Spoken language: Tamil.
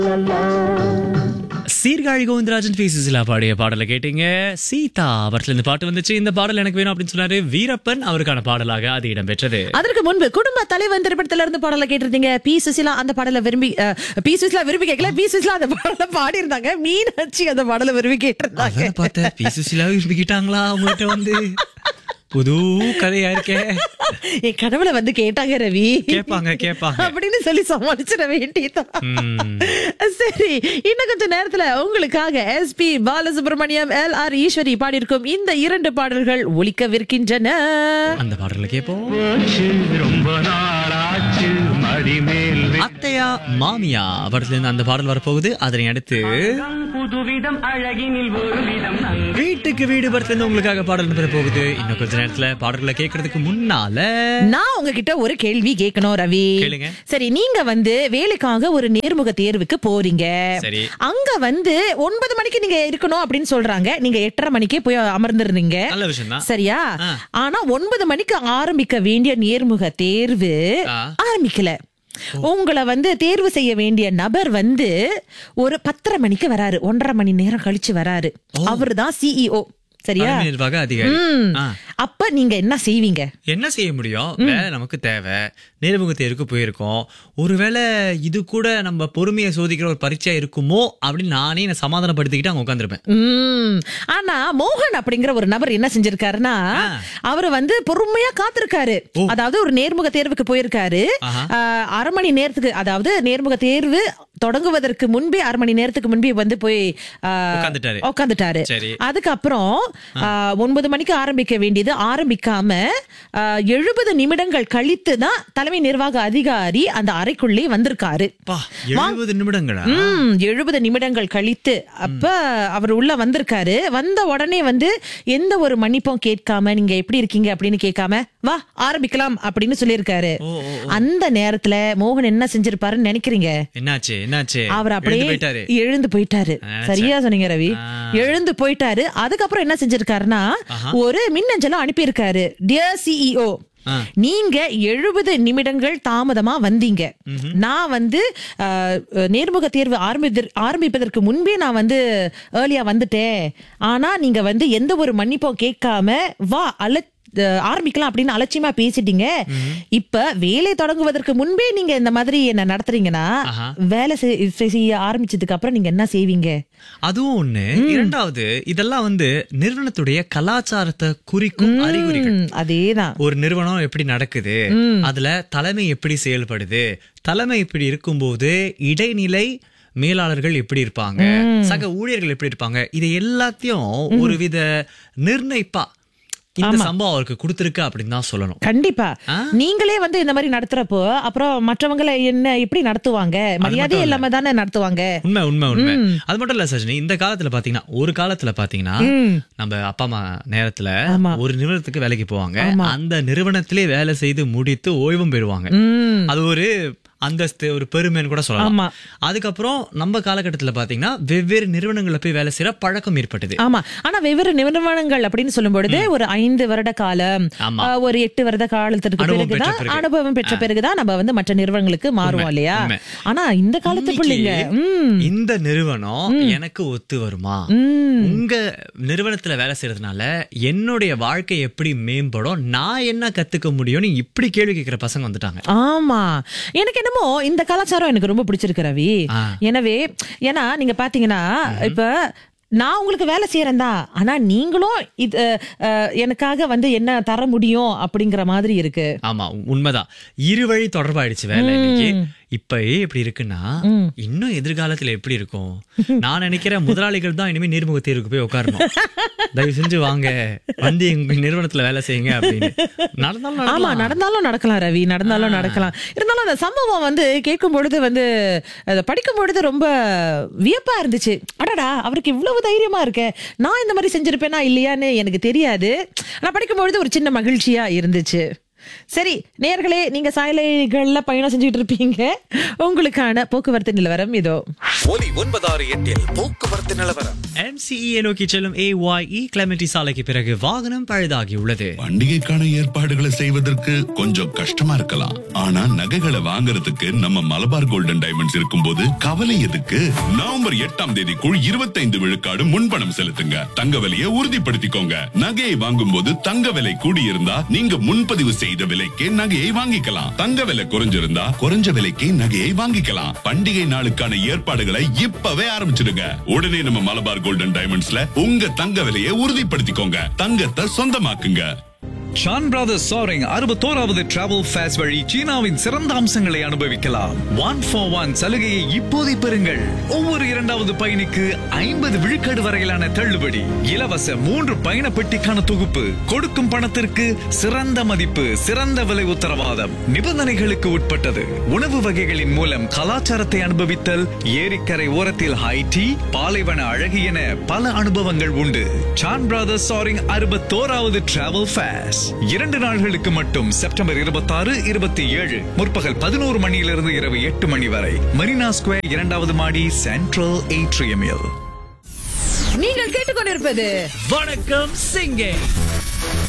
சீர்காழி கோவிந்தராஜன் பி சுசிலா பாடிய பாடலை கேட்டீங்க சீதா அவர்ல இந்த பாட்டு வந்துச்சு இந்த பாடல் எனக்கு வேணும் அப்படின்னு சொன்னாரு வீரப்பன் அவருக்கான பாடலாக அது இடம்பெற்றது அதற்கு முன்பு குடும்ப தலைவன் திரைப்படத்துல இருந்து பாடலை கேட்டிருந்தீங்க பி சுசிலா அந்த பாடலை விரும்பி அஹ், பி சுசிலா விரும்பி கேட்கல பி சுசிலா அந்த பாடலை பாடி இருந்தாங்க மீனாட்சி அந்த பாடலை விரும்பி கேட்டிருந்தாங்க அதான் பார்த்தேன் பி சுசிலா விரும்பிக்கிட்டாங்களா அவங்ககிட்ட வந்து புது கதையா இருக்கே என் கனவுல வந்து கேட்டாங்க ரவி கேட்பாங்க கேட்பாங்க அப்படின்னு சொல்லி சமாளிச்சிட வேண்டியதான் ம். சரி இன்னும் கொஞ்ச நேரத்துல உங்களுக்காக SP Balasubramaniam L R Eswari பாடியிருக்கும் இந்த இரண்டு பாடல்கள் ஒலிக்கவிருக்கின்றன அந்த பாடலை கேட்போம் போச்சு ரொம்ப நாளாச்சு மடிமேல் அத்தையா மாமியா அவர்ல இருந்து அந்த பாடல் வரப்போகுது அதனை அடுத்து புதுவிதம் அழகினில் ஒரு விதம் நங்கை வீட்டுக்கு வீடு படத்துல இருந்து உங்களுக்காக பாடல் பெற போகுது இன்னும் கொஞ்ச நேரத்துல பாடல்களை கேட்கறதுக்கு முன்னால நான் உங்ககிட்ட ஒரு கேள்வி கேட்கணும் ரவி கேளுங்க. சரி நீங்க வந்து வேலைக்காக ஒரு நேர்முக தேர்வுக்கு போறீங்க சரி. அங்க வந்து ஒன்பது மணிக்கு நீங்க இருக்கணும் அப்படின்னு சொல்றாங்க நீங்க எட்டரை மணிக்கே போய் அமர்ந்துருந்தீங்க நல்ல விஷயம் தான் சரியா ஆ. ஆனா ஒன்பது மணிக்கு ஆரம்பிக்க வேண்டிய நேர்முக தேர்வு ஆ. ஆரம்பிக்கல உங்களை வந்து தேர்வு செய்ய வேண்டிய நபர் வந்து ஒரு பத்தரை மணிக்கு வராரு ஒன்றரை மணி நேரம் கழிச்சு வராரு அவர்தான் சிஇஓ சரியா தலைமை நிர்வாக அதிகாரி ம். ஆ. அப்ப நீங்க என்ன செய்வீங்க என்ன செய்ய முடியும் வேலை நமக்கு தேவை நேர்முக தேர்வுக்கு போயிருக்கோம் ஒருவேளை இது கூட நம்ம பொறுமையை சோதிக்கிற ஒரு பரீட்சை இருக்குமோ அப்படின்னு நானே என்ன சமாதானப்படுத்திக்கிட்டு அங்க உட்காந்துருப்பேன் உம் ஆனா மோகன் அப்படிங்கிற ஒரு நபர் என்ன செஞ்சிருக்காருன்னா ஆ. அவரு வந்து பொறுமையா காத்திருக்காரு அதாவது ஒரு நேர்முக தேர்வுக்கு போயிருக்காரு ஆஹா. ஆஹ், அரை மணி நேரத்துக்கு அதாவது நேர்முக தேர்வு தொடங்குவதற்கு முன்பே அரை மணி நேரத்துக்கு முன்பே வந்து போய் ஆஹ், உட்கார்ந்துட்டாரு. உட்கார்ந்துட்டாரு சரி. அதுக்கப்புறம் ஆஹ், ஒன்பது மணிக்கு ஆரம்பிக்க வேண்டியது ஆரம்பிக்காம எழுபது நிமிடங்கள் கழித்து தான் தலைமை நிர்வாக அதிகாரி அந்த அறைக்குள்ளே வந்திருக்காரு பா எழுபது நிமிடங்களா ம் எழுபது நிமிடங்கள் கழித்து அப்ப அவர் உள்ள வந்திருக்காரு வந்த உடனே வந்து எந்த ஒரு மன்னிப்பும் கேட்காம நீங்க எப்படி இருக்கீங்க அப்படின்னு கேட்காம வா ஆரம்பிக்கலாம் அப்படின்னு சொல்லியிருக்காரு ஓ, ஓ, அந்த நேரத்துல மோகன் என்ன செஞ்சிருப்பாருன்னு நினைக்கிறீங்க என்னாச்சு என்னாச்சு அவர் எழுந்து அப்படியே போயிட்டாரு எழுந்து போயிட்டாரு நினைச்சேன். சரியா சொன்னீங்க ரவி ஆ. எழுந்து போயிட்டாரு அதுக்கப்புறம் என்ன செஞ்சிருக்காருன்னா ஒரு மின்னஞ்சலம் அனுப்பியிருக்காரு டியர் சிஇஓ ஆ. நீங்க எழுபது நிமிடங்கள் தாமதமா வந்தீங்க நான் வந்து அஹ், நேர்முக தேர்வு ஆரம்பிதற்- ஆரம்பிப்பதற்கு முன்பே நான் வந்து ஏர்லியா வந்துட்டேன் ஆனா நீங்க வந்து எந்த ஒரு மன்னிப்பும் கேட்காம வா அல அஹ், ஆரம்பிக்கலாம் அப்படின்னு அலட்சியமா பேசிட்டீங்க இப்ப வேலை தொடங்குவதற்கு முன்பே நீங்க இந்த மாதிரி என்ன நடத்துறீங்கன்னா ஆஹா. வேலை செய்- செய்ய ஆரம்பிச்சதுக்கு அப்புறம் நீங்க என்ன செய்வீங்க அதுவும் ஒண்ணு இரண்டாவது இதெல்லாம் வந்து நிறுவனத்துடைய கலாச்சாரத்தை குறிக்கும் அறிகுறிகள் ம், அதேதான் ஒரு நிறுவனம் எப்படி நடக்குது அதுல தலைமை எப்படி செயல்படுது தலைமை இப்படி இருக்கும்போது இடைநிலை மேலாளர்கள் எப்படி இருப்பாங்க சக ஊழியர்கள் எப்படி இருப்பாங்க இது எல்லாத்தையும் ஒருவித நிர்ணயிப்பா இந்த சம்பவம் அவருக்கு கொடுத்திருக்கு அப்படின்னு தான் சொல்லணும் கண்டிப்பா ஆ? நீங்களே வந்து இந்த மாதிரி நடத்துறப்போ அப்புறம் மற்றவங்களை என்ன எப்படி நடத்துவாங்க மரியாதையே இல்லாம தானே நடத்துவாங்க உண்மை உண்மை உண்மை அது மட்டும் இல்ல சஜினி இந்த காலத்துல பாத்தீங்கன்னா ஒரு காலத்துல பாத்தீங்கன்னா நம்ம அப்பா அம்மா நேரத்துல ஆமா. ஒரு நிறுவனத்துக்கு வேலைக்கு போவாங்க அந்த நிறுவனத்திலே வேலை செய்து முடித்து ஓய்வும் பெறுவாங்க ம். அது ஒரு அந்தஸ்து ஒரு பெருமைன்னு கூட சொல்லலாம் ஆமா. அதுக்கப்புறம் நம்ம காலகட்டத்துல பாத்தீங்கன்னா வெவ்வேறு நிறுவனங்கள்ல போய் வேலை செய்யற பழக்கம் ஏற்பட்டது ஆமா ஆனா வெவ்வேறு நிறுவனங்கள் அப்படின்னு சொல்லும் பொழுது ஒரு ஐந்து வருட காலம் ஆமா. ஆ, ஒரு எட்டு வருட காலத்திற்கு அனுபவம் பிறகுதான் பெற்ற பிறகு. அனுபவம் பெற்ற பிறகுதான் நம்ம வந்து மற்ற நிறுவனங்களுக்கு மாறுவோம் இல்லையா உண்மை. ஆனா இந்த காலத்து பிள்ளைங்க இன்னைக்கு ம் இந்த நிறுவனம் எனக்கு ஒத்து வருமா ம். உங்க நிறுவனத்துல வேலை செய்யறதுனால என்னுடைய வாழ்க்கை எப்படி மேம்படும் நான் என்ன கத்துக்க முடியும்னு இப்படி கேள்வி கேட்கிற பசங்க வந்துட்டாங்க ஆமா எனக்கு என்னமோ இந்த கலாச்சாரம் எனக்கு ரொம்ப பிடிச்சிருக்கு ரவி ஆ. எனவே ஏன்னா நீங்க பாத்தீங்கன்னா இப்ப நான் உங்களுக்கு வேலை செய்யறேன் தான் ஆனா நீங்களும் இது அஹ், எனக்காக வந்து என்ன தர முடியும் அப்படிங்கிற மாதிரி இருக்கு ஆமா உண்மைதான் இருவழி தொடர்பாயிடுச்சு வேலை இன்னைக்கு இப்ப எப்படி இருக்குன்னா இன்னும் எதிர்காலத்துல எப்படி இருக்கும் நான் நினைக்கிறேன் முதலாளிகள் தான் இனிமே நேர்முக தேர்வுக்கு போய் உட்காரணும் தயவு செஞ்சு வாங்க வந்து எங்க நிறுவனத்துல வேலை செய்யுங்க அப்படின்னு நடந்தாலும் ஆமா நடக்கலாம். நடந்தாலும் நடக்கலாம் ரவி நடந்தாலும் நடக்கலாம் இருந்தாலும் அந்த சம்பவம் வந்து கேட்கும் பொழுது வந்து அதை படிக்கும் பொழுது ரொம்ப வியப்பா இருந்துச்சு அடடா அவருக்கு இவ்வளவு தைரியமா இருக்க நான் இந்த மாதிரி செஞ்சிருப்பேனா இல்லையான்னு எனக்கு தெரியாது ஆனா படிக்கும் பொழுது ஒரு சின்ன மகிழ்ச்சியா இருந்துச்சு சரி நேர்களே நீங்க சாயலைகள்ல பயணம் செஞ்சுட்டு இருப்பீங்க உங்களுக்கான போக்குவரத்து நிலவரம் இதோ ஒலி ஒன்பதாறு எட்டில் போக்குவரத்து நிலவரம் MCE நோக்கி செல்லும் AYE கிளமெண்டி சாலைக்கு பிறகு வாகனம் பழுதாகி உள்ளது பண்டிகைக்கான ஏற்பாடுகளை செய்வதற்கு கொஞ்சம் கஷ்டமா இருக்கலாம் ஆனா நகைகளை வாங்குறதுக்கு நம்ம மலபார் கோல்டன் டைமண்ட்ஸ் இருக்கும்போது கவலை எதுக்கு நவம்பர் எட்டாம் தேதிக்குள் இருபத்தைந்து விழுக்காடு முன்பணம் செலுத்துங்க தங்க விலையை உறுதிப்படுத்திக்கோங்க நகையை வாங்கும் போது தங்க விலை கூடியிருந்தா நீங்க முன்பதிவு செய்த விலைக்கே நகையை வாங்கிக்கலாம் தங்க விலை குறைஞ்சிருந்தா குறைஞ்ச விலைக்கு நகையை வாங்கிக்கலாம் பண்டிகை நாளுக்கான ஏற்பாடுகளை இப்பவே ஆரம்பிச்சிடுங்க உடனே நம்ம மலபார் கோல்டன் டைமண்ட்ஸ்ல உங்க தங்க விலையை உறுதிப்படுத்திக்கோங்க தங்கத்தை சொந்தமாக்குங்க ஷான் பிரதர்ஸ் சாரிங் அறுபத்தோராவது டிராவல் ஃபேஸ் வழி சீனாவின் சிறந்த அம்சங்களை அனுபவிக்கலாம் ஒன் ஃபார் ஒன் சலுகையை இப்போதை பெறுங்கள் ஒவ்வொரு இரண்டாவது பயணிக்கு ஐம்பது விழுக்காடு வரையிலான தள்ளுபடி இலவச மூன்று பயண பெட்டிக்கான தொகுப்பு கொடுக்கும் பணத்திற்கு சிறந்த மதிப்பு சிறந்த விலை உத்தரவாதம் நிபந்தனைகளுக்கு உட்பட்டது உணவு வகைகளின் மூலம் கலாச்சாரத்தை அனுபவித்தல் ஏரிக்கரை ஓரத்தில் ஹை டீ பாலைவன அழகு என பல அனுபவங்கள் உண்டு சான் பிரதர்ஸ் சாரிங் அறுபத்தோராவது டிராவல் ஃபேஸ் இரண்டு நாள்களுக்கு மட்டும் செப்டம்பர் இருபத்தாறு இருபத்தி ஏழு முற்பகல் பதினோரு மணியிலிருந்து இரவு எட்டு மணி வரை மரீனா ஸ்கொயர் இரண்டாவது மாடி சென்ட்ரல் ஏட்ரியமில் நீங்கள் கேட்டுக்கொண்டிருப்பது வணக்கம் சிங்கே